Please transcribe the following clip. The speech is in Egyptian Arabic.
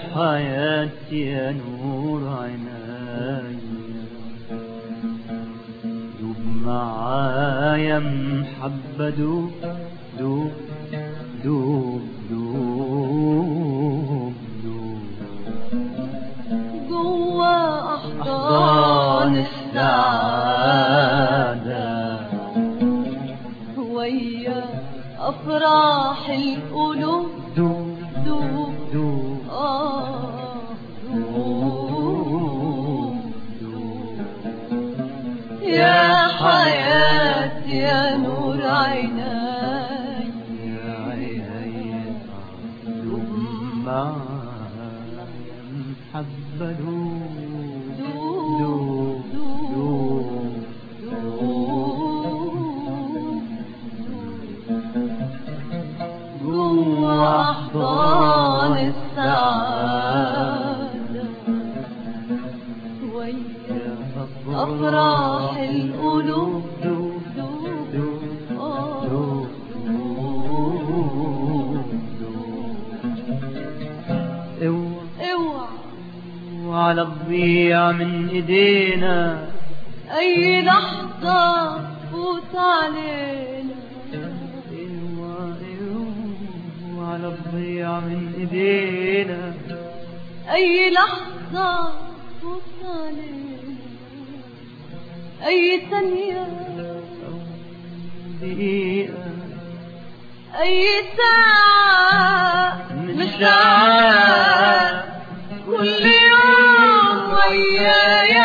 حياتي يا نور عيناي دوب معايا محبة دوب دوب دوب دوب دوب جوا أحضان أحضان السعادة ويا أفراح القلوب دوب دوب دوب آه دوب يا حياتي يا نور عيناي يا عيني دوب معايا محبة دوب دوب دوب جوا أحضان السعادة ويا أفراح القلوب دوب دوب دوب آه دوب اوعى اوعى وعلى تضيع من ايدينا أي لحظة تفوت علينا اوعى وعلى تضيع من ايدينا أي لحظة تفوت علينا أي ثانية دقيقة أي ساعة من من ساعات كل يوم وياي